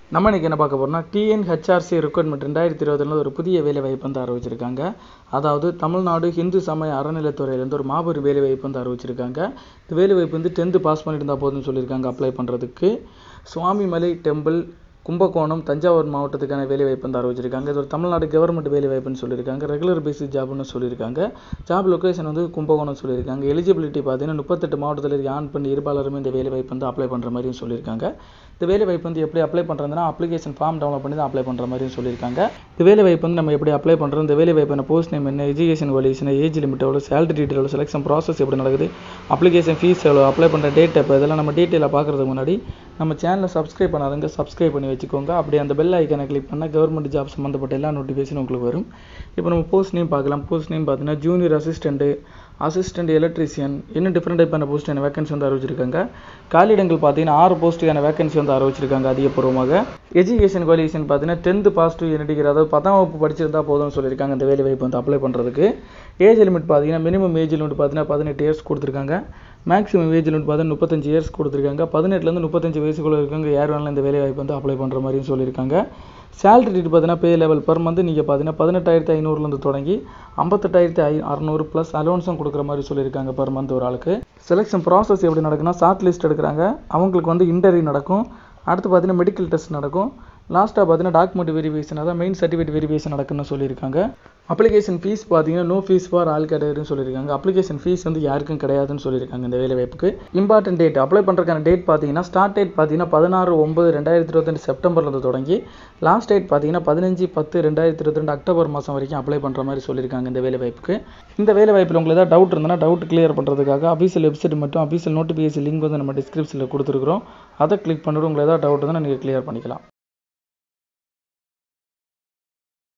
நம்ம இன்றைக்கி என்ன பார்க்க போகிறோம்னா டிஎன்ஹெச்ஆர்சி ரெக்ரூட்மெண்ட் ரெண்டாயிரத்தி இருபதுல ஒரு புதிய வேலை வாய்ப்பு வந்து அறிவிச்சிருக்காங்க அதாவது தமிழ்நாடு ஹிந்து சமய அறநிலைத்துறையிலேருந்து ஒரு மாபெரும் வேலை வாய்ப்பு வந்து அறிவிச்சிருக்காங்க இந்த வேலை வாய்ப்பு வந்து டென்த்து பாஸ் பண்ணிட்டு இருந்தால் போதும்னு சொல்லியிருக்காங்க அப்ளை பண்ணுறதுக்கு சுவாமிமலை டெம்பிள் கும்பகோணம் தஞ்சாவூர் மாவட்டத்துக்கான வேலை வாய்ப்பு வந்து அறிவிச்சிருக்காங்க இது ஒரு தமிழ்நாடு கவர்மெண்ட் வேலை வாய்ப்புன்னு சொல்லியிருக்காங்க ரெகுலர் பேசிஸ் ஜாப்னு சொல்லியிருக்காங்க ஜாப் லொக்கேஷன் வந்து கும்பகோணம் சொல்லியிருக்காங்க எலிஜிபிலிட்டி பார்த்தீங்கன்னா முப்பத்தெட்டு மாவட்டத்தில் இருக்க ஆண் பெண் இருபாலருமே இந்த வேலை வாய்ப்பு வந்து அப்ளை பண்ணுற மாதிரியும் சொல்லியிருக்காங்க இந்த வேலை வாய்ப்பு வந்து எப்படி அப்ளை பண்ணுறதுனா அப்ளிகேஷன் ஃபார்ம் டவுன்லோட் பண்ணி தான் அப்ளை பண்ணுற மாதிரியும் சொல்லியிருக்காங்க இந்த வேலை வாய்ப்பு வந்து நம்ம எப்படி அப்ளை பண்ணுறோம் இந்த வேலை வாய்ப்பு போஸ்ட் நேம் என்ன எஜுகேஷன் குவாலிஃபிகேஷன் ஏஜ் லிமிட் எவ்வளோ சேலரி டீட்டெயில் எவ்வளோ செலெக்ஷன் ப்ராசஸ் எப்படி நடக்குது அப்ளிகேஷன் ஃபீஸ் எவ்வளோ அப்ளை பண்ணுற டேட் எப்போ இதெல்லாம் நம்ம டீட்டெயிலாக பார்க்குறதுக்கு முன்னாடி நம்ம சேனலை சப்ஸ்கிரைப் பண்ணாதவங்க சப்ஸ்கிரைப் பண்ணி வச்சுக்கோங்க அப்படியே அந்த பெல் ஐக்கனை கிளிக் பண்ணால் கவர்மெண்ட் ஜாப் சம்மந்தப்பட்ட எல்லா நோட்டிஃபிகேஷனும் உங்களுக்கு வரும் இப்போ நம்ம போஸ்ட் நேம் பார்க்கலாம் போஸ்ட் நேம் பார்த்தீங்கன்னா ஜூனியர் அசிஸ்டண்ட்டு அசிஸ்டன்ட் எலக்ட்ரிஷியன் இன்னும் டிஃப்ரெண்ட் டைப்பான போஸ்ட்டான வேகன்சி வந்து அறிவிச்சிருக்காங்க காலியிடங்கள் பார்த்தீங்கன்னா ஆறு போஸ்ட்டுக்கான வேகன்சி வந்து அறிவிச்சிருக்காங்க அதிகபூர்வமாக எஜுகேஷன் குவாலிஃபிகேஷன் பார்த்தீங்கன்னா டென்த்து பாஸ் டூ டிகிரி அதாவது பத்தாம் வகுப்பு படிச்சிருந்தா போதும்னு சொல்லியிருக்காங்க இந்த வேலை வாய்ப்பு வந்து அப்ளை பண்ணுறதுக்கு ஏஜ் லிமிட் பார்த்தீங்கன்னா மினிமம் ஏஜ் லிமிட் பார்த்தீங்கன்னா பதினெட்டு இயர்ஸ் கொடுத்துருக்காங்க மேக்ஸிமம் ஏஜ் லிமிட் பார்த்தீங்கன்னா முப்பத்தஞ்சு இயர்ஸ் கொடுத்துருக்காங்க பதினெட்டுலேருந்து முப்பத்தஞ்சு வயசுக்குள்ள இருக்கவங்க யார் வேணாலும் இந்த வேலை வாய்ப்பு வந்து அப்ளை பண்ணுற மாதிரியும் சொல்லியிருக்காங்க சேலரி டீட் பார்த்தீங்கன்னா பே லெவல் பர் மந்த் நீங்கள் பார்த்தீங்கன்னா பதினெட்டாயிரத்தி ஐநூறுலேருந்து தொடங்கி ஐம்பத்தெட்டாயிரத்தி ஐ அறநூறு ப்ளஸ் அலோன்ஸும் கொடுக்குற மாதிரி சொல்லியிருக்காங்க பர் மந்த் ஒரு ஆளுக்கு செலெக்ஷன் ப்ராசஸ் எப்படி நடக்குன்னா ஷார்ட் லிஸ்ட் எடுக்கிறாங்க அவங்களுக்கு வந்து இன்டர்வியூ நடக்கும் அடுத்து பார்த்தீங்கன்னா மெடிக்கல் டெஸ்ட் நடக்கும் லாஸ்ட்டாக பார்த்தீங்கன்னா டாக்குமெண்ட் வெரிஃபிகேஷன் அதான் மெயின் சர்டிஃபிகேட் வெரிஃபிகேஷன் நடக்குன்னு சொல்லியிருக்காங்க அப்ளிகேஷன் ஃபீஸ் பார்த்தீங்கன்னா நோ ஃபீஸ் ஃபார் ஆல் கேட்டகரின்னு சொல்லியிருக்காங்க அப்ளிகேஷன் ஃபீஸ் வந்து யாருக்கும் கிடையாதுன்னு சொல்லியிருக்காங்க இந்த வேலை வாய்ப்புக்கு இம்பார்ட்டன்ட் டேட் அப்ளை பண்ணுறதுக்கான டேட் பார்த்தீங்கன்னா ஸ்டார்ட் டேட் பார்த்தீங்கன்னா பதினாறு ஒன்பது ரெண்டாயிரத்தி இருபத்தெண்டு செப்டம்பர்லேருந்து தொடங்கி லாஸ்ட் டேட் பார்த்தீங்கன்னா பதினஞ்சு பத்து ரெண்டாயிரத்தி இருபத்தி ரெண்டு அக்டோபர் மாதம் வரைக்கும் அப்ளை பண்ணுற மாதிரி சொல்லியிருக்காங்க இந்த வேலை வாய்ப்புக்கு இந்த வேலை வாய்ப்பில் உங்களுக்கு ஏதாவது டவுட் இருந்ததுன்னா டவுட் கிளியர் பண்ணுறதுக்காக அஃபீஷியல் வெப்சைட் மட்டும் அஃபீஷியல் நோட்டிஃபிகேஷன் லிங்க் வந்து நம்ம டிஸ்கிரிப்ஷனில் கொடுத்துருக்குறோம் அதை கிளிக் பண்ணிவிட்டு உங்களுக்கு ஏதாவது டவுட் இருந்தால் நீங்கள் கிளியர் பண்ணிக்கலாம்